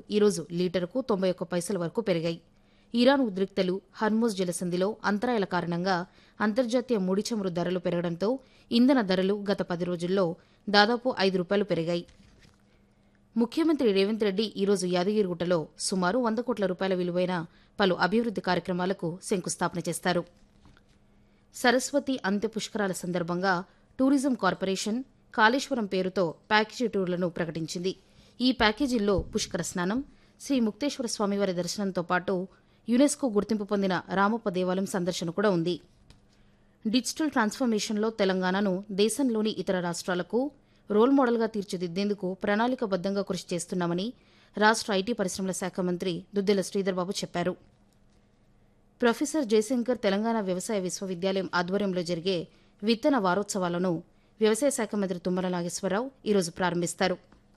ఈరోజు లీటరుకు తొంభై ఒక్క పైసల వరకు పెరిగాయి ఇరాన్ ఉద్రిక్తలు హర్మోజ్ జలసంధిలో అంతరాయాల కారణంగా అంతర్జాతీయ ముడి చమురు ధరలు పెరగడంతో ఇంధన ధరలు గత పది రోజుల్లో దాదాపు ఐదు రూపాయలు పెరిగాయి ముఖ్యమంత్రి రేవంత్ రెడ్డి ఈరోజు యాదగిరిగుట్టలో సుమారు వంద కోట్ల రూపాయల విలువైన పలు అభివృద్ది కార్యక్రమాలకు శంకుస్థాపన చేస్తారు సరస్వతి అంత్య పుష్కరాల సందర్భంగా టూరిజం కార్పొరేషన్ కాళేశ్వరం పేరుతో ప్యాకేజీ టూర్లను ప్రకటించింది ఈ ప్యాకేజీల్లో పుష్కర స్నానం శ్రీ ముక్తేశ్వర స్వామివారి దర్శనంతో పాటు యునెస్కో గుర్తింపు పొందిన రామప్ప దేవాలయం సందర్శన కూడా ఉంది డిజిటల్ ట్రాన్స్ఫర్మేషన్లో తెలంగాణను దేశంలోని ఇతర రాష్ట్రాలకు రోల్ మోడల్గా తీర్చిదిద్దేందుకు ప్రణాళికబద్దంగా కృషి చేస్తున్నామని రాష్ట్ర ఐటీ పరిశ్రమల శాఖ మంత్రి దుద్దెల శ్రీధర్బాబు చెప్పారు ప్రొఫెసర్ జయశంకర్ తెలంగాణ వ్యవసాయ విశ్వవిద్యాలయం ఆధ్వర్యంలో జరిగే విత్తన వారోత్సవాలను వ్యవసాయ శాఖ మంత్రి తుమ్మల నాగేశ్వరరావు ఈరోజు ప్రారంభిస్తారు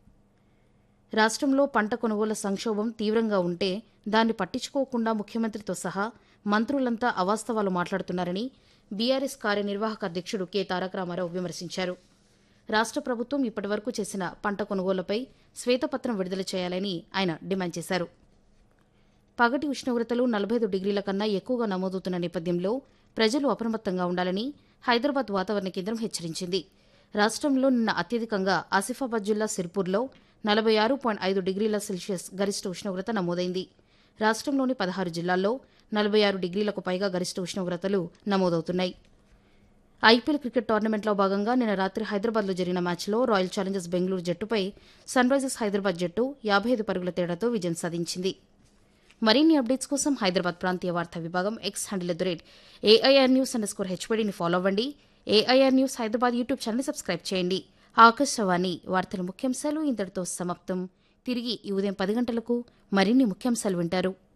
రాష్ట్రంలో పంట కొనుగోళ్ల సంక్షోభం తీవ్రంగా ఉంటే దాన్ని పట్టించుకోకుండా ముఖ్యమంత్రితో సహా మంత్రులంతా అవాస్తవాలు మాట్లాడుతున్నారని బీఆర్ఎస్ కార్యనిర్వాహక అధ్యక్షుడు కె తారక రామారావు విమర్శించారు రాష్ట్ర ప్రభుత్వం ఇప్పటివరకు చేసిన పంట కొనుగోళ్లపై శ్వేతపత్రం విడుదల చేయాలని ఆయన డిమాండ్ చేశారు పగటి ఉష్ణోగ్రతలు నలభై ఐదు డిగ్రీల కన్నా ఎక్కువగా నమోదవుతున్న నేపథ్యంలో ప్రజలు అప్రమత్తంగా ఉండాలని హైదరాబాద్ వాతావరణ కేంద్రం హెచ్చరించింది రాష్ట్రంలో నిన్న అత్యధికంగా ఆసిఫాబాద్ జిల్లా సిర్పూర్లో నలభై ఆరు పాయింట్ ఐదు డిగ్రీల సెల్సియస్ గరిష్ట ఉష్ణోగ్రత నమోదైంది రాష్ట్రంలోని పదహారు జిల్లాల్లో నలభై ఆరు డిగ్రీలకు పైగా గరిష్ట ఉష్ణోగ్రతలు నమోదవుతున్నాయి ఐపీఎల్ క్రికెట్ టోర్నమెంట్లో భాగంగా నిన్న రాత్రి హైదరాబాద్లో జరిగిన మ్యాచ్లో రాయల్ ఛాలెంజర్స్ బెంగళూరు జట్టుపై సన్ రైజర్స్ హైదరాబాద్ జట్టు యాభై ఐదు పరుగుల తేడాతో విజయం సాధించింది మరిన్ని అప్డేట్స్ కోసం హైదరాబాద్ ప్రాంతీయ వార్తా విభాగం X handle at the rate AIR news underscore హెచ్పీడీని ఫాలో అవ్వండి AIR news Hyderabad YouTube channel subscribe చేయండి ఆకాశవాణి వార్తల ముఖ్యాంశాలు ఇంతటితో సమాప్తం తిరిగి ఈ ఉదయం పది గంటలకు మరిన్ని ముఖ్యాంశాలు వింటారు